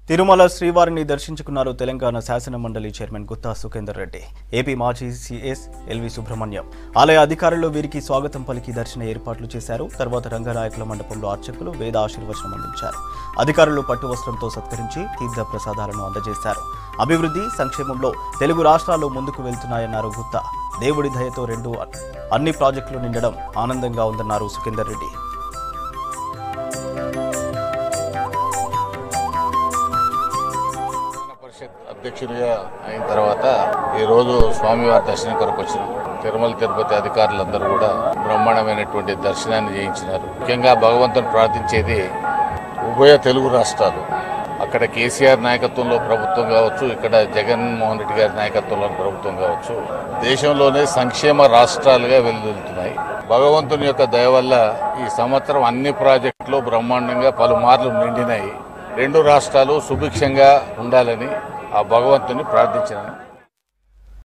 తిరుమల శ్రీవారిని దర్శించుకున్నారు తెలంగాణ శాసన మండలి చైర్మన్ గుత్తా సుఖేందర్ రెడ్డి ఏపీ మాజీ సీఎస్ ఎల్వి సుబ్రహ్మణ్యం ఆలయ అధికారులు వీరికి స్వాగతం పలికి దర్శన ఏర్పాట్లు చేశారు తర్వాత రంగనాయకుల మండపంలో అర్చకులు వేద ఆశీర్వచనం అందించారు అధికారులు పట్టు వస్త్రంతో సత్కరించి తీర్థ ప్రసాదాలను అందజేశారు అభివృద్ధి సంక్షేమంలో తెలుగు రాష్ట్రాలు ముందుకు వెళ్తున్నాయన్నారు గుత్తా దేవుడి దయతో రెండు అన్ని ప్రాజెక్టులు నిండడం ఆనందంగా ఉందన్నారు సుఖేందర్ రెడ్డి విధాన పరిషత్ అధ్యక్షుడిగా అయిన తర్వాత ఈ రోజు స్వామివారి దర్శనం కొరకు వచ్చిన తిరుమల తిరుపతి అధికారులందరూ కూడా బ్రహ్మాండమైనటువంటి దర్శనాన్ని చేయించినారు ముఖ్యంగా భగవంతుని ప్రార్థించేది ఉభయ తెలుగు రాష్ట్రాలు అక్కడ కేసీఆర్ నాయకత్వంలో ప్రభుత్వం కావచ్చు ఇక్కడ జగన్మోహన్ రెడ్డి గారి నాయకత్వంలో ప్రభుత్వం కావచ్చు దేశంలోనే సంక్షేమ రాష్ట్రాలుగా వెలువెళ్తున్నాయి భగవంతుని యొక్క దయ వల్ల ఈ సంవత్సరం అన్ని ప్రాజెక్టులు బ్రహ్మాండంగా పలుమార్లు నిండినాయి రెండు రాష్ట్రాలు సుభిక్షంగా ఉండాలని ఆ భగవంతుని ప్రార్థించినాను